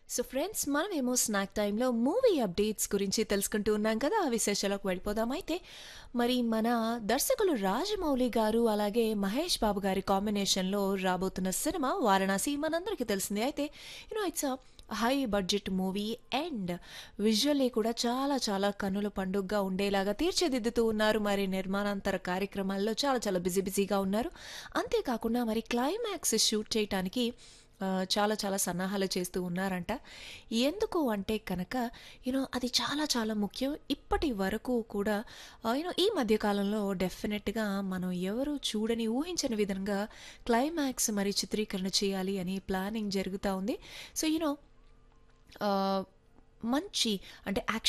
so friends మనమేమో snack టైంలో movie updates గురించి తెలుసుకుంటూ ఉన్నాం కదా ఆ విశేషాలకు వెళ్ళిపోదాం అయితే మరి మన దర్శకులు రాజమౌళి గారు అలాగే మహేష్ బాబు గారి కాంబినేషన్లో రాబోతున్న సినిమా వారణాసి మనందరికీ తెలిసిందే అయితే you know it's a high budget movie and visually కూడా చాలా చాలా కన్నుల పండుగగా ఉండేలాగా తీర్చిదిద్దుతూ ఉన్నారు మరి నిర్మాణాంతర కార్యక్రమాల్లో చాలా చాలా బిజీ బిజీగా ఉన్నారు అంతేకాకుండా మరి క్లైమాక్స్ షూట్ చేయటానికి ఆ, చాలా చాలా సన్నాహాలు చేస్తూ ఉన్నారంట ఎందుకు అంటే కనుక యూనో అది చాలా చాలా ముఖ్యం ఇప్పటి వరకు కూడా యూనో ఈ మధ్యకాలంలో డెఫినెట్గా మనం ఎవరు చూడని ఊహించని విధంగా క్లైమాక్స్ మరి చిత్రీకరణ చేయాలి అని ప్లానింగ్ జరుగుతూ ఉంది సో యూనో మంచి అంటే యాక్షన్